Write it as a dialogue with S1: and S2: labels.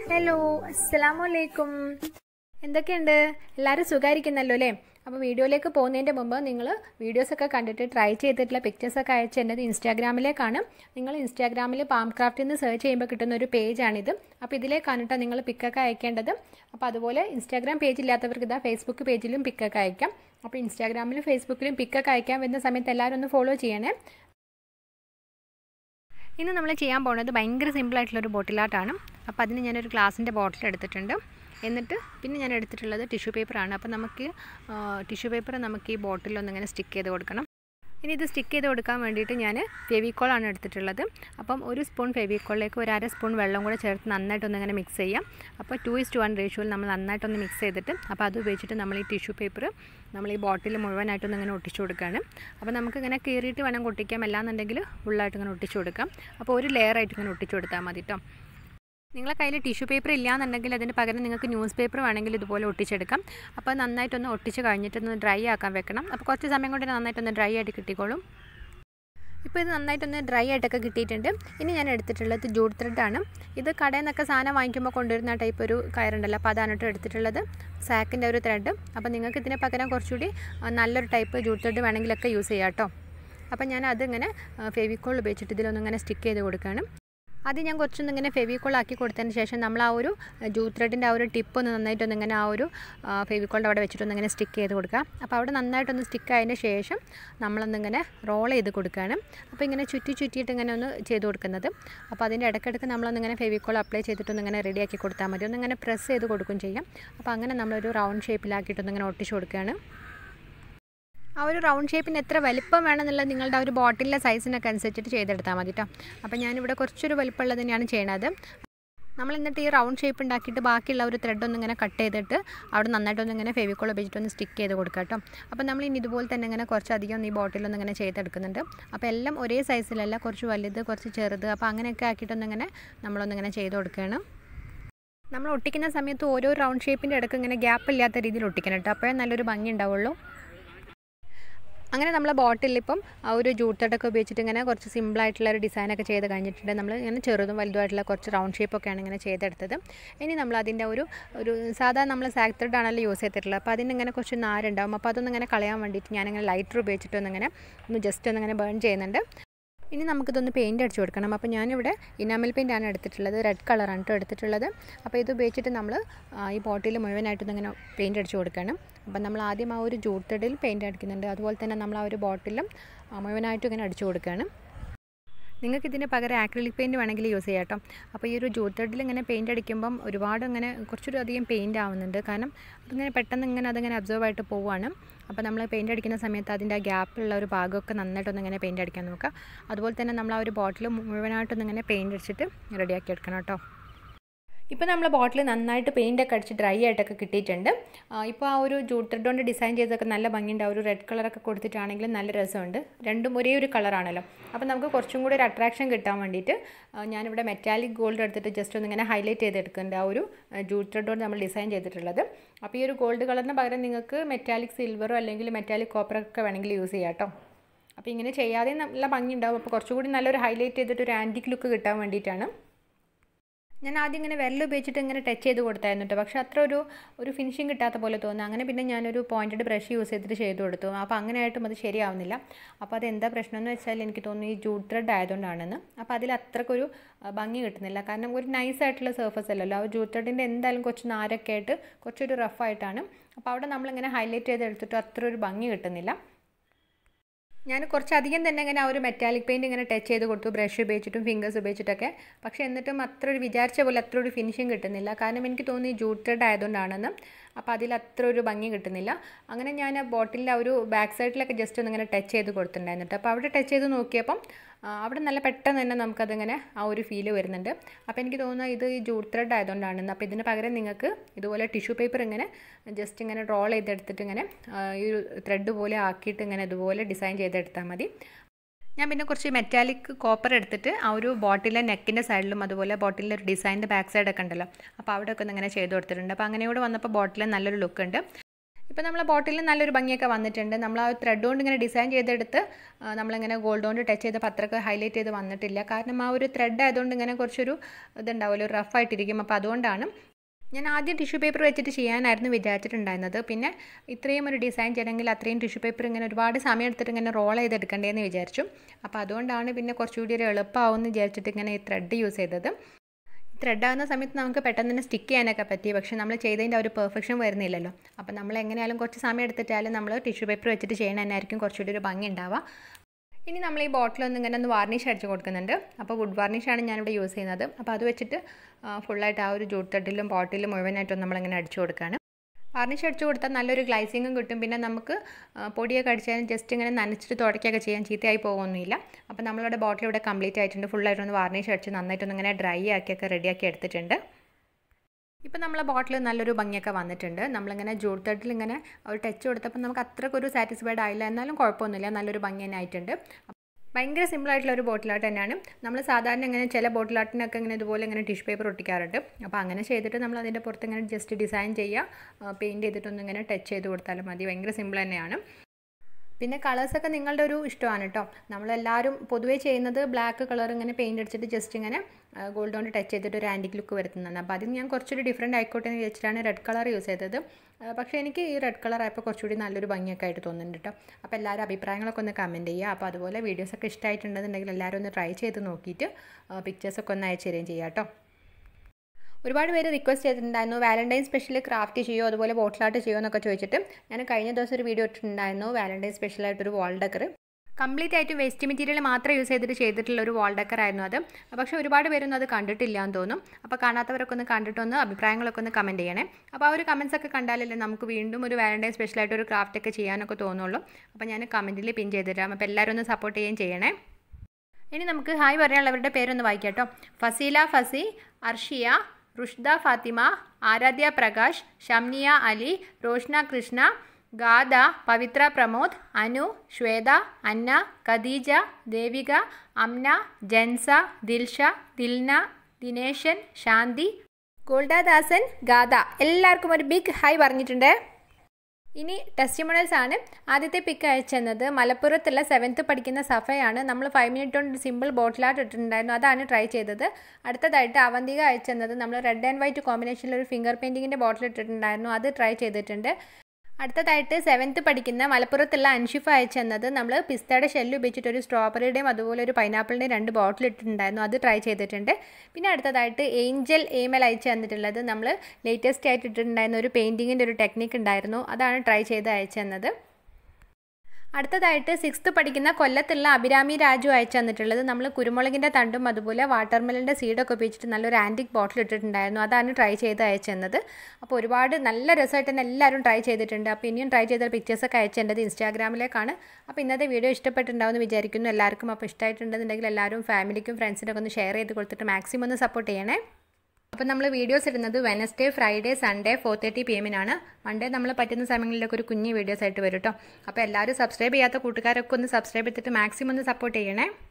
S1: hello അസ്സലാമു അലൈക്കും എന്തൊക്കെയുണ്ട് എല്ലാവരും സുഖമായിരിക്കുന്നല്ലോ അല്ലേ അപ്പോൾ വീഡിയോയിലേക്ക് പോകുന്നതിൻ്റെ മുമ്പ് നിങ്ങൾ വീഡിയോസൊക്കെ കണ്ടിട്ട് ട്രൈ ചെയ്തിട്ടുള്ള പിക്ചേഴ്സൊക്കെ അയച്ച് എൻ്റെ ഇൻസ്റ്റാഗ്രാമിലേക്കാണ് നിങ്ങൾ ഇൻസ്റ്റാഗ്രാമിൽ പാം ക്രാഫ്റ്റിൽ നിന്ന് സെർച്ച് ചെയ്യുമ്പോൾ കിട്ടുന്ന ഒരു പേജാണിത് അപ്പോൾ ഇതിലേക്കാണ് കേട്ടോ നിങ്ങൾ പിക്കൊക്കെ അയക്കേണ്ടത് അപ്പോൾ അതുപോലെ ഇൻസ്റ്റാഗ്രാം പേജ് ഇല്ലാത്തവർക്ക് ഇതാ ഫേസ്ബുക്ക് പേജിലും പിക്കൊക്കെ അയക്കാം അപ്പോൾ ഇൻസ്റ്റാഗ്രാമിലും ഫേസ്ബുക്കിലും പിക്കൊക്കെ അയക്കാൻ വരുന്ന സമയത്ത് എല്ലാവരും ഒന്ന് ഫോളോ ചെയ്യണേ ഇന്ന് നമ്മൾ ചെയ്യാൻ പോകുന്നത് ഭയങ്കര സിമ്പിളായിട്ടുള്ളൊരു ബോട്ടിലാട്ടാണ് അപ്പോൾ അതിന് ഞാനൊരു ഗ്ലാസിൻ്റെ ബോട്ടിൽ എടുത്തിട്ടുണ്ട് എന്നിട്ട് പിന്നെ ഞാൻ എടുത്തിട്ടുള്ളത് ടിഷ്യൂ പേപ്പറാണ് അപ്പോൾ നമുക്ക് ടിഷ്യൂ പേപ്പർ നമുക്ക് ഈ ബോട്ടിലൊന്ന് ഇങ്ങനെ സ്റ്റിക്ക് ചെയ്ത് കൊടുക്കണം ഇനി ഇത് സ്റ്റിക്ക് ചെയ്ത് കൊടുക്കാൻ വേണ്ടിയിട്ട് ഞാൻ ഫെവിക്കോളാണ് എടുത്തിട്ടുള്ളത് അപ്പം ഒരു സ്പൂൺ ഫെവിക്കോളിലേക്ക് ഒരു അര സ്പൂൺ വെള്ളം കൂടെ ചേർത്ത് നന്നായിട്ടൊന്ന് ഇങ്ങനെ മിക്സ് ചെയ്യാം അപ്പോൾ ടു ഇസ് ടു വൺ റേഷ്യോയിൽ നമ്മൾ നന്നായിട്ടൊന്ന് മിക്സ് ചെയ്തിട്ട് അപ്പോൾ അത് ഉപയോഗിച്ചിട്ട് നമ്മൾ ഈ ടിഷ്യൂ പേപ്പർ നമ്മൾ ഈ ബോട്ടിൽ മുഴുവനായിട്ടൊന്ന് ഇങ്ങനെ ഒട്ടിച്ചു കൊടുക്കുകയാണ് അപ്പോൾ നമുക്ക് ഇങ്ങനെ കീറിയിട്ട് വേണം ഒട്ടിക്കാം അല്ലാന്നുണ്ടെങ്കിൽ ഫുള്ളായിട്ട് ഇങ്ങനെ ഒട്ടിച്ചു കൊടുക്കാം അപ്പോൾ ഒരു ലെയർ ആയിട്ട് ഇങ്ങനെ ഒട്ടിച്ചു കൊടുത്താൽ മതി കേട്ടോ നിങ്ങളെ കയ്യിൽ ടിഷ്യൂ പേപ്പർ ഇല്ലാന്നുണ്ടെങ്കിൽ അതിന് പകരം നിങ്ങൾക്ക് ന്യൂസ് പേപ്പർ വേണമെങ്കിൽ ഇതുപോലെ ഒട്ടിച്ചെടുക്കാം അപ്പോൾ നന്നായിട്ടൊന്ന് ഒട്ടിച്ച് കഴിഞ്ഞിട്ടൊന്ന് ഡ്രൈ ആക്കാൻ വെക്കണം അപ്പോൾ കുറച്ച് സമയം കൊണ്ട് നന്നായിട്ടൊന്ന് ഡ്രൈ ആയിട്ട് കിട്ടിക്കോളും ഇപ്പോൾ ഇത് നന്നായിട്ടൊന്ന് ഡ്രൈ ആയിട്ടൊക്കെ കിട്ടിയിട്ടുണ്ട് ഇനി ഞാൻ എടുത്തിട്ടുള്ളത് ജൂട്ട് ത്രെഡാണ് ഇത് കടയിൽ നിന്നൊക്കെ സാധനം വാങ്ങിക്കുമ്പോൾ കൊണ്ടുവരുന്ന ടൈപ്പ് ഒരു കയറുണ്ടല്ലോ അപ്പോൾ അതാണ് കേട്ടോ എടുത്തിട്ടുള്ളത് സാക്കിൻ്റെ ഒരു ത്രെഡ് അപ്പോൾ നിങ്ങൾക്ക് ഇതിന് പകരം കുറച്ചുകൂടി നല്ലൊരു ടൈപ്പ് ജൂട്ട് ത്രെഡ് വേണമെങ്കിലൊക്കെ യൂസ് ചെയ്യാം കേട്ടോ അപ്പോൾ ഞാൻ അതിങ്ങനെ ഫെവിക്കോൾ ഉപയോഗിച്ചിട്ട് ഇതിലൊന്നിങ്ങനെ സ്റ്റിക്ക് ചെയ്ത് കൊടുക്കുകയാണ് അത് ഞാൻ കുറച്ചൊന്ന് ഇങ്ങനെ ഫെവിക്കോൾ ആക്കി കൊടുത്തതിന് ശേഷം നമ്മൾ ആ ഒരു ജൂത്ത് ത്രെഡിൻ്റെ ആ ഒരു ടിപ്പ് ഒന്ന് നന്നായിട്ടൊന്ന് ഇങ്ങനെ ആ ഒരു ഫെവിക്കോളിൻ്റെ അവിടെ വെച്ചിട്ടൊന്ന് ഇങ്ങനെ സ്റ്റിക്ക് ചെയ്ത് കൊടുക്കുക അപ്പോൾ അവിടെ നന്നായിട്ടൊന്ന് സ്റ്റിക്ക് ആയതിന് ശേഷം നമ്മളൊന്നിങ്ങനെ റോൾ ചെയ്ത് കൊടുക്കുകയാണ് അപ്പോൾ ഇങ്ങനെ ചുറ്റി ചുറ്റിയിട്ട് ഇങ്ങനെ ഒന്ന് ചെയ്ത് കൊടുക്കുന്നത് അപ്പോൾ അതിൻ്റെ ഇടയ്ക്കിടയ്ക്ക് നമ്മളൊന്നിങ്ങനെ ഫെവിക്കോൾ അപ്ലൈ ചെയ്തിട്ടൊന്ന് ഇങ്ങനെ റെഡിയാക്കി കൊടുത്താൽ മതി ഒന്നിങ്ങനെ പ്രസ് ചെയ്ത് കൊടുക്കും ചെയ്യാം അപ്പോൾ അങ്ങനെ നമ്മളൊരു റൗണ്ട് ഷേപ്പിലാക്കിയിട്ടൊന്നിങ്ങനെ ഒട്ടിച്ച് കൊടുക്കുകയാണ് ആ ഒരു റൗണ്ട് ഷേപ്പിന് എത്ര വലിപ്പം വേണമെന്നുള്ളത് നിങ്ങളുടെ ആ ഒരു ബോട്ടിലിലെ സൈസിനൊക്കെ അനുസരിച്ചിട്ട് ചെയ്തെടുത്താൽ മതി കേട്ടോ അപ്പോൾ ഞാനിവിടെ കുറച്ചൊരു വലിപ്പമുള്ളത് തന്നെയാണ് ചെയ്യണത് നമ്മൾ എന്നിട്ട് ഈ റൗണ്ട് ഷേപ്പ് ഉണ്ടാക്കിയിട്ട് ബാക്കിയുള്ള ഒരു ത്രെഡ് ഒന്ന് ഇങ്ങനെ കട്ട് ചെയ്തിട്ട് അവിടെ നന്നായിട്ടൊന്ന് ഇങ്ങനെ ഫെവിക്കോൾ ഉപയോഗിച്ചിട്ട് ഒന്ന് സ്റ്റിക്ക് ചെയ്ത് കൊടുക്കുക കേട്ടോ അപ്പോൾ നമ്മൾ ഇനി ഇതുപോലെ തന്നെ ഇങ്ങനെ കുറച്ചധികം ഈ ബോട്ടിലൊന്ന് ഇങ്ങനെ ചെയ്തെടുക്കുന്നുണ്ട് അപ്പോൾ എല്ലാം ഒരേ സൈസിലല്ല കുറച്ച് വലുത് കുറച്ച് ചെറുത് അപ്പോൾ അങ്ങനെയൊക്കെ ആക്കിയിട്ടൊന്നിങ്ങനെ നമ്മളൊന്നിങ്ങനെ ചെയ്ത് കൊടുക്കുകയാണ് നമ്മൾ ഒട്ടിക്കുന്ന സമയത്ത് ഓരോ റൗണ്ട് ഷേപ്പിൻ്റെ ഇടയ്ക്ക് ഇങ്ങനെ ഗ്യാപ്പ് ഇല്ലാത്ത രീതിയിൽ ഒട്ടിക്കണം കേട്ടോ അപ്പോഴേ നല്ലൊരു ഭംഗി ഉണ്ടാവുള്ളൂ അങ്ങനെ നമ്മൾ ബോട്ടിൽ ഇപ്പം ആ ഒരു ജൂട്ടൊക്കെ ഉപയോഗിച്ചിട്ട് ഇങ്ങനെ കുറച്ച് സിമ്പിളായിട്ടുള്ള ഒരു ഡിസൈനൊക്കെ ചെയ്ത് കഴിഞ്ഞിട്ടുണ്ട് നമ്മൾ ഇങ്ങനെ ചെറുതും വലുതുമായിട്ടുള്ള കുറച്ച് റൗണ്ട് ഷേപ്പൊക്കെയാണ് ഇങ്ങനെ ചെയ്തെടുത്തത് ഇനി നമ്മൾ അതിൻ്റെ ഒരു ഒരു സാധാരണ നമ്മൾ സാക്ക് ത്രെഡ് ആണല്ലോ യൂസ് ചെയ്തിട്ടുള്ളത് അപ്പോൾ അതിന് ഇങ്ങനെ കുറച്ച് നാരുണ്ടാവും അപ്പോൾ അതൊന്നും ഇങ്ങനെ കളയാൻ വേണ്ടിയിട്ട് ഞാനിങ്ങനെ ലൈറ്റർ ഉപയോഗിച്ചിട്ട് ഒന്നിങ്ങനെ ഒന്ന് ജസ്റ്റ് ഒന്നിങ്ങനെ ബേൺ ചെയ്യുന്നുണ്ട് ഇനി നമുക്കിതൊന്ന് പെയിൻറ്റ് അടിച്ചു കൊടുക്കണം അപ്പോൾ ഞാനിവിടെ ഇനാമൽ പെയിൻ്റ് ആണ് എടുത്തിട്ടുള്ളത് റെഡ് കളറാണ് കേട്ടോ എടുത്തിട്ടുള്ളത് അപ്പോൾ ഇത് ഉപയോഗിച്ചിട്ട് നമ്മൾ ഈ ബോട്ടിൽ മുഴുവനായിട്ടൊന്ന് ഇങ്ങനെ പെയിൻറ്റ് അടിച്ചു കൊടുക്കണം അപ്പം നമ്മൾ ആദ്യം ആ ഒരു ജൂട്ടഡിൽ പെയിൻറ്റ് അടിക്കുന്നുണ്ട് അതുപോലെ തന്നെ നമ്മൾ ആ ഒരു ബോട്ടിലും മുഴുവനായിട്ടും ഇങ്ങനെ അടിച്ചു കൊടുക്കുകയാണ് നിങ്ങൾക്ക് ഇതിന് പകരം ആക്രിലിക് പെയിൻറ്റ് വേണമെങ്കിൽ യൂസ് ചെയ്യാം കേട്ടോ അപ്പോൾ ഈ ഒരു ജൂത്തഡിൽ ഇങ്ങനെ പെയിൻറ്റ് അടിക്കുമ്പം ഒരുപാട് ഇങ്ങനെ കുറച്ചൊരു അധികം പെയിൻറ്റ് ആവുന്നുണ്ട് കാരണം അതിങ്ങനെ പെട്ടെന്ന് ഇങ്ങനെ അതിങ്ങനെ അബ്സർവ് ആയിട്ട് പോവുകയാണ് അപ്പോൾ നമ്മൾ പെയിൻറ്റ് അടിക്കുന്ന സമയത്ത് അതിൻ്റെ ആ ഗ്യാപ്പുള്ള ഒരു ഭാഗമൊക്കെ നന്നായിട്ടൊന്ന് ഇങ്ങനെ പെയിൻറ്റ് അടിക്കാൻ നോക്കുക അതുപോലെ തന്നെ നമ്മൾ ആ ഒരു ബോട്ടിൽ മുഴുവനായിട്ടൊന്ന് ഇങ്ങനെ പെയിൻറ്റ് അടിച്ചിട്ട് റെഡിയാക്കി എടുക്കണം കേട്ടോ ഇപ്പോൾ നമ്മൾ ബോട്ടിൽ നന്നായിട്ട് പെയിൻ്റ് ഒക്കെ അടിച്ച് ഡ്രൈ ആയിട്ടൊക്കെ കിട്ടിയിട്ടുണ്ട് ഇപ്പോൾ ആ ഒരു ജൂട്ട് ത്രെഡ് കൊണ്ട് ഡിസൈൻ ചെയ്തൊക്കെ നല്ല ഭംഗിയുണ്ട് ആ ഒരു റെഡ് കളറൊക്കെ കൊടുത്തിട്ടാണെങ്കിലും നല്ല രസമുണ്ട് രണ്ടും ഒരേ ഒരു കളറാണല്ലോ അപ്പോൾ നമുക്ക് കുറച്ചും കൂടി ഒരു അട്രാക്ഷൻ കിട്ടാൻ വേണ്ടിയിട്ട് ഞാനിവിടെ മെറ്റാലിക് ഗോൾഡ് എടുത്തിട്ട് ജസ്റ്റ് ഒന്ന് ഇങ്ങനെ ഹൈലൈറ്റ് ചെയ്തെടുക്കുന്നുണ്ട് ആ ഒരു ജൂട്ട് ത്രെഡ് കൊണ്ട് നമ്മൾ ഡിസൈൻ ചെയ്തിട്ടുള്ളത് അപ്പോൾ ഈ ഒരു ഗോൾഡ് കളറിന് പകരം നിങ്ങൾക്ക് മെറ്റാലിക് സിൽവറോ അല്ലെങ്കിൽ മെറ്റാലിക് കോപ്പറൊക്കെ വേണമെങ്കിൽ യൂസ് ചെയ്യാം കേട്ടോ അപ്പോൾ ഇങ്ങനെ ചെയ്യാതെ നല്ല ഭംഗി ഉണ്ടാവും അപ്പോൾ കുറച്ചുകൂടി നല്ലൊരു ഹൈലൈറ്റ് ചെയ്തിട്ട് ഒരു ആൻറ്റിക് ലുക്ക് കിട്ടാൻ വേണ്ടിയിട്ടാണ് ഞാൻ ആദ്യം ഇങ്ങനെ വിരൽ ഉപയോഗിച്ചിട്ട് ഇങ്ങനെ ടച്ച് ചെയ്ത് കൊടുത്തായിരുന്നു കേട്ടോ പക്ഷേ അത്ര ഒരു ഒരു ഫിനിഷിങ് കിട്ടാത്ത പോലെ തോന്നുന്നു അങ്ങനെ പിന്നെ ഞാനൊരു പോയിൻറ്റഡ് ബ്രഷ് യൂസ് ചെയ്തിട്ട് ചെയ്ത് കൊടുത്തു അപ്പോൾ അങ്ങനെയായിട്ടും അത് ശരിയാവുന്നില്ല അപ്പോൾ അത് എന്താ പ്രശ്നം എന്ന് വെച്ചാൽ എനിക്ക് തോന്നുന്നു ഈ ജൂട്ട് ത്രെഡ് ആയതുകൊണ്ടാണെന്ന് അപ്പോൾ അതിൽ അത്രക്കൊരു ഭംഗി കിട്ടുന്നില്ല കാരണം ഒരു നൈസ് ആയിട്ടുള്ള സർഫസ് അല്ലല്ലോ ആ ജൂട്ട് ത്രെഡിൻ്റെ എന്തായാലും കുറച്ച് നാരൊക്കെ ആയിട്ട് കുറച്ചൊരു റഫായിട്ടാണ് അപ്പോൾ അവിടെ നമ്മളിങ്ങനെ ഹൈലൈറ്റ് ചെയ്ത് എടുത്തിട്ട് അത്ര ഒരു ഭംഗി കിട്ടുന്നില്ല ഞാൻ കുറച്ചധികം തന്നെ ഇങ്ങനെ ആ ഒരു മെറ്റാലിക് പെയിൻറ്റ് ഇങ്ങനെ ടച്ച് ചെയ്ത് കൊടുത്തു ബ്രഷ് ഉപയോഗിച്ചിട്ടും ഫിംഗേഴ്സ് ഉപയോഗിച്ചിട്ടൊക്കെ പക്ഷേ എന്നിട്ടും അത്ര ഒരു വിചാരിച്ച പോലെ അത്ര ഒരു ഫിനിഷിങ് കിട്ടുന്നില്ല കാരണം എനിക്ക് തോന്നി ജൂട്ട് ത്രെഡ് ആയതുകൊണ്ടാണെന്ന് അപ്പോൾ അതിൽ അത്ര ഒരു ഭംഗി കിട്ടുന്നില്ല അങ്ങനെ ഞാൻ ആ ബോട്ടിലിൻ്റെ ആ ഒരു ബാക്ക് സൈഡിലൊക്കെ ജസ്റ്റ് ഒന്ന് ഇങ്ങനെ ടച്ച് ചെയ്ത് കൊടുത്തിട്ടുണ്ടായിരുന്നു അപ്പോൾ അവിടെ ടച്ച് ചെയ്ത് നോക്കിയപ്പം അവിടെ നല്ല പെട്ടെന്ന് തന്നെ നമുക്കതിങ്ങനെ ആ ഒരു ഫീല് വരുന്നുണ്ട് അപ്പോൾ എനിക്ക് തോന്നുന്നു ഇത് ഈ ജൂട്ട് ത്രെഡ് ആയതുകൊണ്ടാണെന്ന് അപ്പോൾ ഇതിന് പകരം നിങ്ങൾക്ക് ഇതുപോലെ ടിഷ്യൂ പേപ്പർ ഇങ്ങനെ ജസ്റ്റ് ഇങ്ങനെ റോൾ ചെയ്തെടുത്തിട്ട് ഇങ്ങനെ ഈ ഒരു ത്രെഡ് പോലെ ആക്കിയിട്ട് ഇങ്ങനെ ഇതുപോലെ ഡിസൈൻ ചെയ്തെടുത്താൽ മതി ഞാൻ പിന്നെ കുറച്ച് മെറ്റാലിക് കോപ്പർ എടുത്തിട്ട് ആ ഒരു ബോട്ടിലെ നെക്കിൻ്റെ സൈഡിലും അതുപോലെ ബോട്ടിലിൻ്റെ ഒരു ഡിസൈനിൻ്റെ ബാക്ക് സൈഡൊക്കെ ഉണ്ടല്ലോ അപ്പോൾ അവിടെയൊക്കെ ഒന്ന് ഇങ്ങനെ ചെയ്ത് കൊടുത്തിട്ടുണ്ട് അപ്പോൾ അങ്ങനെ കൂടെ വന്നപ്പോൾ ബോട്ടിൽ നല്ലൊരു ലുക്ക് ഉണ്ട് ഇപ്പോൾ നമ്മളെ ബോട്ടിൽ നല്ലൊരു ഭംഗിയൊക്കെ വന്നിട്ടുണ്ട് നമ്മൾ ആ ത്രെഡ് കൊണ്ട് ഇങ്ങനെ ഡിസൈൻ ചെയ്തെടുത്ത് ആ, നമ്മളിങ്ങനെ ഗോൾഡ് കൊണ്ട് ടച്ച് ചെയ്ത് പത്രമൊക്കെ ഹൈലൈറ്റ് ചെയ്ത് വന്നിട്ടില്ല കാരണം ആ ഒരു ത്രെഡ് ആയതുകൊണ്ട് ഇങ്ങനെ കുറച്ചൊരു ഇതുണ്ടാവുമല്ലോ ഒരു റഫായിട്ടിരിക്കും അപ്പോൾ അതുകൊണ്ടാണ് ഞാൻ ആദ്യം ടിഷ്യൂ പേപ്പർ വെച്ചിട്ട് ചെയ്യാനായിരുന്നു വിചാരിച്ചിട്ടുണ്ടായിരുന്നത് പിന്നെ ഇത്രയും ഒരു ഡിസൈൻ ചെയ്യണമെങ്കിൽ അത്രയും ടിഷ്യൂ പേപ്പർ ഇങ്ങനെ ഒരുപാട് സമയം എടുത്തിട്ട് ഇങ്ങനെ റോൾ ചെയ്തെടുക്കണ്ടേന്ന് വിചാരിച്ചു അപ്പോൾ അതുകൊണ്ടാണ് പിന്നെ കുറച്ചുകൂടി ഒരു എളുപ്പമാവും എന്ന് വിചാരിച്ചിട്ട് ഇങ്ങനെ ഈ ത്രെഡ് യൂസ് ചെയ്തത് ത്രെഡ് ആകുന്ന സമയത്ത് നമുക്ക് പെട്ടെന്ന് തന്നെ സ്റ്റിക്ക് ചെയ്യാനൊക്കെ പറ്റി പക്ഷേ നമ്മൾ ചെയ്തതിൻ്റെ ആ ഒരു പെർഫെക്ഷൻ വരുന്നില്ലല്ലോ അപ്പോൾ നമ്മൾ എങ്ങനെയാലും കുറച്ച് സമയം എടുത്തിട്ടാലും നമ്മൾ ടിഷ്യൂ പേപ്പർ വെച്ചിട്ട് ചെയ്യണ തന്നെയായിരിക്കും കുറച്ചുകൂടി ഒരു ഭംഗി ഉണ്ടാവുക ഇനി നമ്മൾ ഈ ബോട്ടിലൊന്ന് ഇങ്ങനെ ഒന്ന് വാർണിഷ് അടിച്ച് കൊടുക്കുന്നുണ്ട് അപ്പോൾ വുഡ് വാർണിഷാണ് ഞാനിവിടെ യൂസ് ചെയ്യുന്നത് അപ്പോൾ അത് വെച്ചിട്ട് ഫുള്ളായിട്ട് ആ ഒരു ജൂട്ട് തട്ടിലും ബോട്ടിലും മുഴുവനായിട്ടും നമ്മളിങ്ങനെ അടിച്ചു കൊടുക്കുകയാണ് വാർണിഷ് അടിച്ചു കൊടുത്താൽ നല്ലൊരു ഗ്ലൈസിങ്ങും കിട്ടും പിന്നെ നമുക്ക് ആ, പൊടിയൊക്കെ അടിച്ചാലും ജസ്റ്റ് ഇങ്ങനെ നനച്ചിട്ട് തുടയ്ക്കുകയൊക്കെ ചെയ്യാൻ ചീത്തയായി പോകുമൊന്നുമില്ല അപ്പോൾ നമ്മളുടെ ബോട്ടിൽ ഇവിടെ കംപ്ലീറ്റ് ആയിട്ടുണ്ട് ഫുള്ളായിട്ടൊന്ന് വാർണിഷ് അടിച്ച് നന്നായിട്ടൊന്ന് ഇങ്ങനെ ഡ്രൈ ആക്കിയൊക്കെ റെഡിയാക്കി എടുത്തിട്ടുണ്ട് ഇപ്പം നമ്മളെ ബോട്ടിൽ നല്ലൊരു ഭംഗിയൊക്കെ വന്നിട്ടുണ്ട് നമ്മളിങ്ങനെ ജൂട്ട് തട്ടിൽ ഇങ്ങനെ ഒരു ടച്ച് കൊടുത്തപ്പോൾ നമുക്ക് അത്രക്കൊരു സാറ്റിസ്ഫൈഡ് ആയില്ല എന്നാലും കുഴപ്പമൊന്നുമില്ല നല്ലൊരു ഭംഗി തന്നെ ആയിട്ടുണ്ട് ഭയങ്കര സിമ്പിൾ ആയിട്ടുള്ള ഒരു ബോട്ടിലാട്ട് തന്നെയാണ് നമ്മൾ സാധാരണ ഇങ്ങനെ ചില ബോട്ടിലാട്ടിനൊക്കെ ഇങ്ങനെ ഇതുപോലെ ഇങ്ങനെ ടിഷ്യൂ പേപ്പർ ഒട്ടിക്കാറുണ്ട് അപ്പോൾ അങ്ങനെ ചെയ്തിട്ട് നമ്മൾ അതിൻ്റെ പുറത്ത് ഇങ്ങനെ ജസ്റ്റ് ഡിസൈൻ ചെയ്യുക പെയിൻറ്റ് ചെയ്തിട്ടൊന്ന് ഇങ്ങനെ ടച്ച് ചെയ്ത് കൊടുത്താലും മതി ഭയങ്കര സിമ്പിൾ തന്നെയാണ് പിന്നെ കളേഴ്സൊക്കെ നിങ്ങളുടെ ഒരു ഇഷ്ടമാണ് കേട്ടോ നമ്മളെല്ലാവരും പൊതുവേ ചെയ്യുന്നത് ബ്ലാക്ക് കളർ ഇങ്ങനെ പെയിൻറ്റ് അടിച്ചിട്ട് ജസ്റ്റ് ഇങ്ങനെ ഗോൾഡ് കൊണ്ട് ടച്ച് ചെയ്തിട്ട് ഒരു ആൻറ്റിക് ലുക്ക് വരുത്തുന്നുണ്ട് അപ്പോൾ അതിന് ഞാൻ കുറച്ചൊരു ഡിഫറെൻറ്റ് ആയിക്കോട്ടെ എന്ന് വിചാരിച്ചിട്ടാണ് റെഡ് കളർ യൂസ് ചെയ്തത് ആ, പക്ഷേ എനിക്ക് ഈ റെഡ് കളർ ആയപ്പോൾ കുറച്ചുകൂടി നല്ലൊരു ഭംഗിയൊക്കെ ആയിട്ട് തോന്നുന്നുണ്ട് കേട്ടോ അപ്പോൾ എല്ലാവരും അഭിപ്രായങ്ങളൊക്കെ ഒന്ന് കമൻറ്റ് ചെയ്യുക അപ്പോൾ അതുപോലെ വീഡിയോസൊക്കെ ഇഷ്ടമായിട്ടുണ്ടെന്നുണ്ടെങ്കിൽ എല്ലാവരും ഒന്ന് ട്രൈ ചെയ്ത് നോക്കിയിട്ട് പിക്ചേഴ്സൊക്കെ ഒന്ന് അയച്ചു തരികയും ചെയ്യാം കേട്ടോ ഒരുപാട് പേര് റിക്വസ്റ്റ് ചെയ്തിട്ടുണ്ടായിരുന്നു വാലൻറ്റൈൻ സ്പെഷ്യൽ ക്രാഫ്റ്റ് ചെയ്യോ അതുപോലെ ബോട്ടിലാട്ട് ചെയ്യോ എന്നൊക്കെ ചോദിച്ചിട്ട് ഞാൻ കഴിഞ്ഞ ദിവസം ഒരു വീഡിയോ ഇട്ടിട്ടുണ്ടായിരുന്നു വാലൻറ്റൈൻ സ്പെഷ്യലായിട്ടൊരു വാൾ ഡെക്കർ കംപ്ലീറ്റ് ആയിട്ട് വേസ്റ്റ് മെറ്റീരിയൽ മാത്രം യൂസ് ചെയ്തിട്ട് ചെയ്തിട്ടുള്ള ഒരു വാൾ ഡെക്കർ ആയിരുന്നു അത് പക്ഷേ ഒരുപാട് പേരൊന്നും അത് കണ്ടിട്ടില്ല എന്ന് തോന്നും അപ്പോൾ കാണാത്തവരൊക്കെ ഒന്ന് കണ്ടിട്ടൊന്ന് അഭിപ്രായങ്ങളൊക്കെ ഒന്ന് കമൻറ്റ് ചെയ്യണേ അപ്പോൾ ആ ഒരു കമൻസ് ഒക്കെ കണ്ടാലല്ലേ നമുക്ക് വീണ്ടും ഒരു വാലൻറ്റൈൻ സ്പെഷ്യലായിട്ട് ഒരു ക്രാഫ്റ്റ് ഒക്കെ ചെയ്യാനൊക്കെ തോന്നുള്ളൂ അപ്പോൾ ഞാൻ കമൻറ്റിൽ പിൻ ചെയ്തിടാം അപ്പോൾ എല്ലാവരും ഒന്ന് സപ്പോർട്ട് ചെയ്യുകയും ചെയ്യണേ ഇനി നമുക്ക് ഹായ് പറയാനുള്ളവരുടെ പേരൊന്ന് വായിക്കാം കേട്ടോ ഫസീല ഫസി അർഷിയ റുഷ്ദ ഫാത്തിമ ആരാധ്യ പ്രകാശ് ഷംനിയ അലി റോഷ്ന കൃഷ്ണ ഗാദ പവിത്ര പ്രമോദ് അനു ശ്വേത അന്ന ഖദീജ ദേവിക അംന ജൻസ ദിൽഷ ദിൽന ദിനേശൻ ശാന്തി ഗോൾഡാദാസൻ ഗാദ എല്ലാവർക്കും ഒരു ബിഗ് ഹായ് പറഞ്ഞിട്ടുണ്ട് ഇനി ടെസ്റ്റിമോണൽസ് ആണ് ആദ്യത്തെ പിക്ക് അയച്ചെന്നത് മലപ്പുറത്തുള്ള സെവൻത്ത് പഠിക്കുന്ന സഫയാണ് നമ്മൾ ഫൈവ് മിനിറ്റ് കൊണ്ട് സിമ്പിൾ ബോട്ടിലായിട്ട് ഇട്ടിട്ടുണ്ടായിരുന്നു അതാണ് ട്രൈ ചെയ്തത് അടുത്തതായിട്ട് അവന്തിക അയച്ചെന്നത് നമ്മൾ റെഡ് ആൻഡ് വൈറ്റ് കോമ്പിനേഷനിൽ ഒരു ഫിംഗർ പെയിൻറ്റിങ്ങിൻ്റെ ബോട്ടിൽ ഇട്ടിട്ടുണ്ടായിരുന്നു അത് ട്രൈ ചെയ്തിട്ടുണ്ട് അടുത്തതായിട്ട് സെവൻത്ത് പഠിക്കുന്ന മലപ്പുറത്തുള്ള അൻഷിഫ അയച്ചെന്നത് നമ്മൾ പിസ്തയുടെ ഷെല്ല് ഉപയോഗിച്ചിട്ട് ഒരു സ്ട്രോബെറിയുടെയും അതുപോലെ ഒരു പൈനാപ്പിളിൻ്റെയും രണ്ട് ബോട്ടിൽ ഇട്ടിട്ടുണ്ടായിരുന്നു അത് ട്രൈ ചെയ്തിട്ടുണ്ട് പിന്നെ അടുത്തതായിട്ട് ഏഞ്ചൽ എയ്മൽ അയച്ചു തന്നിട്ടുള്ളത് നമ്മൾ ലേറ്റസ്റ്റ് ആയിട്ട് ഇട്ടിട്ടുണ്ടായിരുന്ന ഒരു പെയിൻറ്റിങ്ങിൻ്റെ ഒരു ടെക്നിക്ക് ഉണ്ടായിരുന്നു അതാണ് ട്രൈ ചെയ്ത് അയച്ചു തന്നത് അടുത്തതായിട്ട് സിക്സ്ത്ത് പഠിക്കുന്ന കൊല്ലത്തുള്ള അഭിരാമി രാജു അയച്ചു തന്നിട്ടുള്ളത് നമ്മൾ കുരുമുളകിൻ്റെ തണ്ടും അതുപോലെ വാട്ടർമെലിൻ്റെ സീഡൊക്കെ ഉപയോഗിച്ചിട്ട് നല്ലൊരു ആൻറ്റിക് ബോട്ടിൽ ഇട്ടിട്ടുണ്ടായിരുന്നു അതാണ് ട്രൈ ചെയ്ത് അയച്ചു തന്നത് അപ്പോൾ ഒരുപാട് നല്ല രസമായിട്ട് തന്നെ എല്ലാവരും ട്രൈ ചെയ്തിട്ടുണ്ട് അപ്പോൾ ഇനിയും ട്രൈ ചെയ്ത പിക്ചേഴ്സൊക്കെ അയച്ചേണ്ടത് ഇൻസ്റ്റാഗ്രാമിലേക്കാണ് അപ്പോൾ ഇന്നത്തെ വീഡിയോ ഇഷ്ടപ്പെട്ടിട്ടുണ്ടാവുമെന്ന് വിചാരിക്കുന്നു എല്ലാവർക്കും അപ്പോൾ ഇഷ്ടമായിട്ടുണ്ടെന്നുണ്ടെങ്കിൽ എല്ലാവരും ഫാമിലിക്കും ഫ്രണ്ട്സിനൊക്കെ ഒന്ന് ഷെയർ ചെയ്ത് കൊടുത്തിട്ട് മാക്സിമം ഒന്ന് സപ്പോർട്ട് ചെയ്യണേ അപ്പോൾ നമ്മൾ വീഡിയോസ് ഇടുന്നത് Wednesday Friday Sunday four thirty P എമ്മിനാണ് മൺഡേ നമ്മൾ പറ്റുന്ന സമയങ്ങളിലൊക്കെ ഒരു കുഞ്ഞ് വീഡിയോസ് ആയിട്ട് വരും കേട്ടോ അപ്പോൾ എല്ലാവരും സബ്സ്ക്രൈബ് ചെയ്യാത്ത കൂട്ടുകാരൊക്കെ ഒന്ന് സബ്സ്ക്രൈബ് ചെയ്തിട്ട് മാക്സിമം ഒന്ന് സപ്പോർട്ട് ചെയ്യണേ